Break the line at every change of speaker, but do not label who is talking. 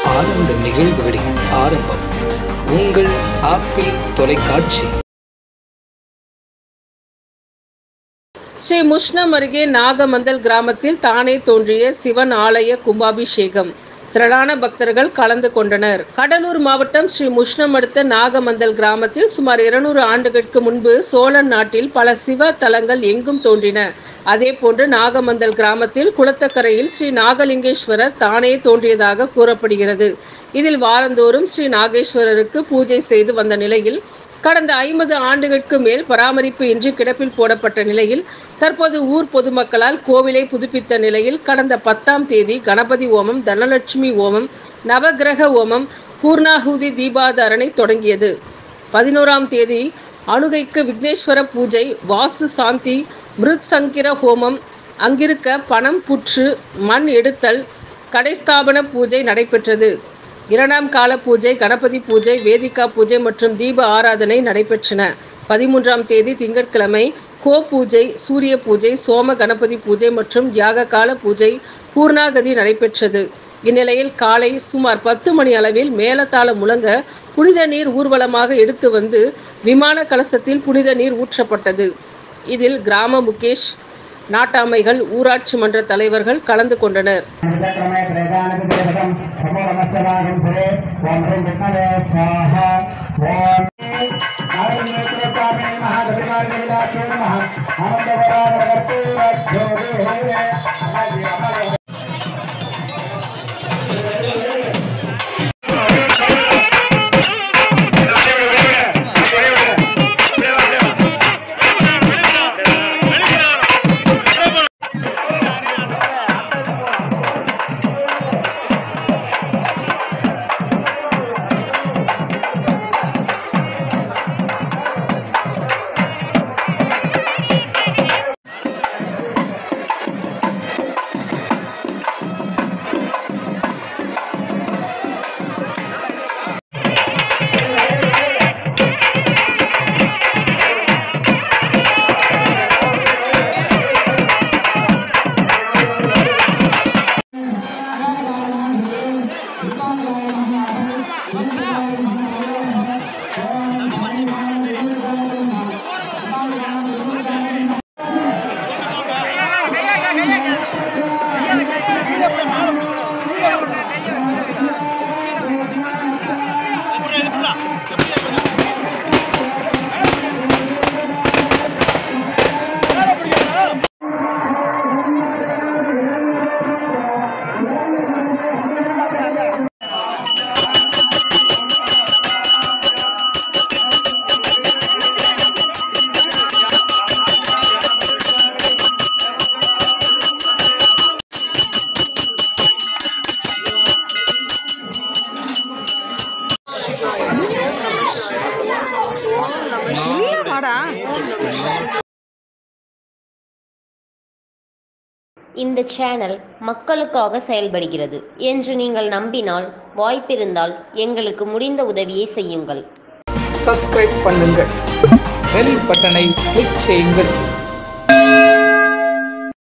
ஆனந்த நிகழ்வுகளின் ஆரம்பம் உங்கள் ஆப்பிள் தொலைக்காட்சி
ஸ்ரீ முஷ்ணம் அருகே நாகமந்தல் கிராமத்தில் தானே தோன்றிய சிவன் ஆலய கும்பாபிஷேகம் திரளான பக்தர்கள் கலந்து கொண்டனர் கடலூர் மாவட்டம் ஸ்ரீ முஷ்ணம் அடுத்த நாகமந்தல் கிராமத்தில் சுமார் இருநூறு ஆண்டுகளுக்கு முன்பு சோழன் நாட்டில் பல சிவ தலங்கள் எங்கும் தோன்றின அதே போன்று நாகமந்தல் கிராமத்தில் குளத்தக்கரையில் ஸ்ரீ நாகலிங்கேஸ்வரர் தானே தோன்றியதாக கூறப்படுகிறது இதில் வாரந்தோறும் ஸ்ரீ நாகேஸ்வரருக்கு பூஜை செய்து வந்த நிலையில் கடந்த ஐம்பது ஆண்டுகளுக்கு மேல் பராமரிப்பு இன்றி கிடப்பில் போடப்பட்ட நிலையில் தற்போது ஊர் பொதுமக்களால் கோவிலை புதுப்பித்த நிலையில் கடந்த பத்தாம் தேதி கணபதி ஓமம் தனலட்சுமி ஓமம் நவக்கிரக ஓமம் பூர்ணாகுதி தீபாதாரணை தொடங்கியது பதினோராம் தேதி அணுகைக்கு விக்னேஸ்வர பூஜை வாசு சாந்தி மிருத் சங்கிர ஹோமம் அங்கிருக்க பணம் புற்று மண் எடுத்தல் கடைஸ்தாபன பூஜை நடைபெற்றது இரண்டாம் கால பூஜை கணபதி பூஜை வேதிகா பூஜை மற்றும் தீப ஆராதனை நடைபெற்றன பதிமூன்றாம் தேதி திங்கட்கிழமை கோ பூஜை சூரிய பூஜை சோம கணபதி பூஜை மற்றும் யாக கால பூஜை பூர்ணாகதி நடைபெற்றது இந்நிலையில் காலை சுமார் பத்து மணி அளவில் மேலதாளம் முழங்க புனித நீர் ஊர்வலமாக எடுத்து வந்து விமான கலசத்தில் புனித நீர் ஊற்றப்பட்டது இதில் கிராம முகேஷ் நாட்டாமைகள் ஊராட்சி மன்ற தலைவர்கள் கலந்து கொண்டனர்
क्रमे प्रेदानविदेशकं समूलमस्य भागं सुरे ॐ ह्रीं विष्णवे स्वाहा ॐ आदिनेत्रस्वामिने महागतिकार्यविलासे नमः आनन्दवरानवर्तुरज्योतिः
இந்த சேனல் மக்களுக்காக செயல்படுகிறது என்று நீங்கள் நம்பினால் வாய்ப்பிருந்தால் எங்களுக்கு முடிந்த உதவியை செய்யுங்கள்
சப்ஸ்கிரைப் பண்ணுங்கள் பெல் பட்டனை கிளிக் செய்யுங்கள்